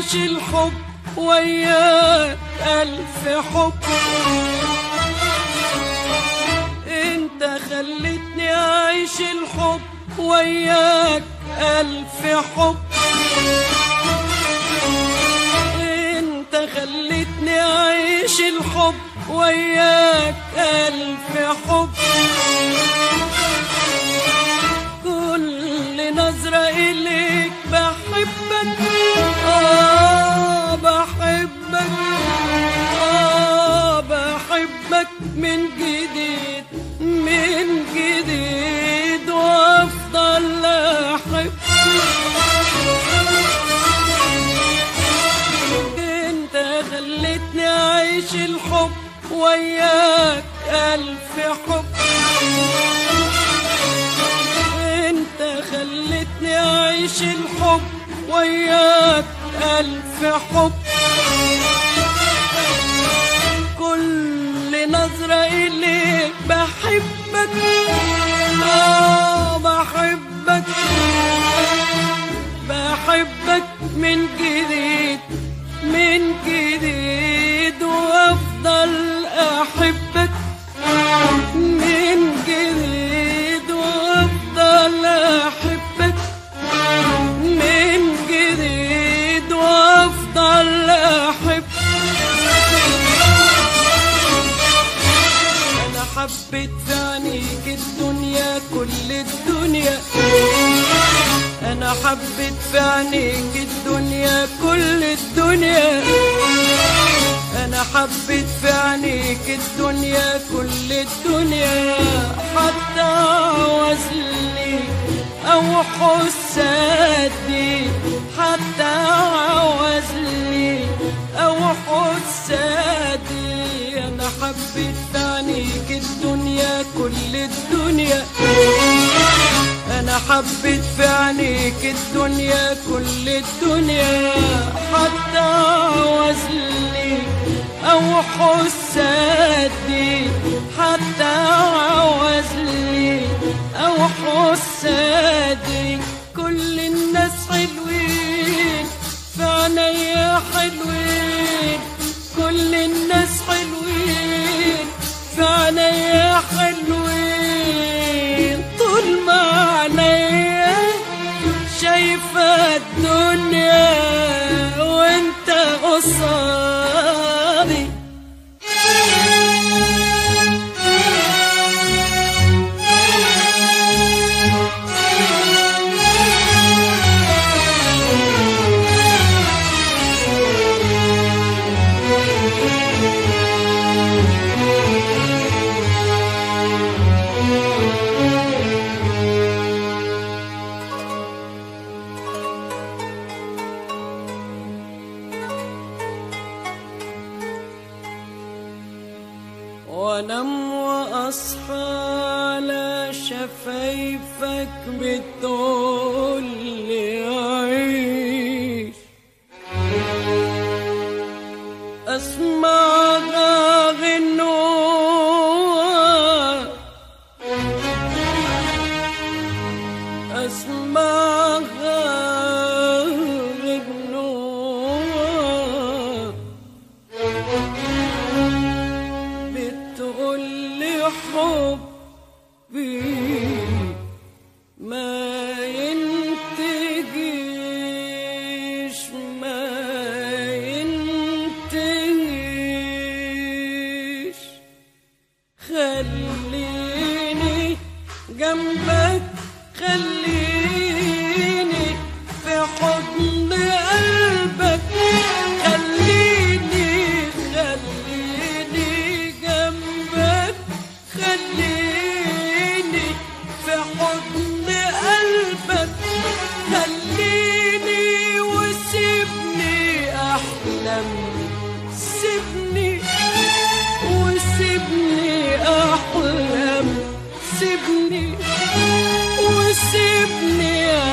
أعيش الحب وياك ألف حب انت خلتني أعيش الحب وياك ألف حب انت خلتني أعيش الحب وياك ألف حب كل نظرة إليك بحبك آه بحبك آه بحبك من جديد من جديد وأفضل أحب انت خلتني أعيش الحب وياك ألف حب انت خلتني اعيش الحب وياك الف حب كل نظرة اليك بحبك اه بحبك بحبك من جديد من جديد وافضل احبك من جديد وافضل احبك من جديد وافضل احبك انا حبيت في عينيك الدنيا كل الدنيا انا حبيت في عينيك الدنيا كل الدنيا انا حبيت في عينيك الدنيا كل الدنيا حتى عوزلي او حسادي حتى عوزلي او حسادي انا حبيت في عينيك الدنيا كل الدنيا انا حبيت في عينيك الدنيا كل الدنيا حتى وزلي او حسادي حتى وزلي او حسادي كل الناس حلوين في عينيا حلوين كل الناس حلوين في عينيا حلوين طول ما عينيا شايفة الدنيا وانت قصادي وانام واصحى على شفايفك بتقول لي عيش اسمع غنوة اسمع غنوة بتقول لي حبي ما ينتهيش ما ينتهيش خليني جنبك خليني في حضن قلبك خليني خليني جنبك خليني في حضن قلبك خليني وسيبني احلم سيبني وسيبني احلم سيبني وسيبني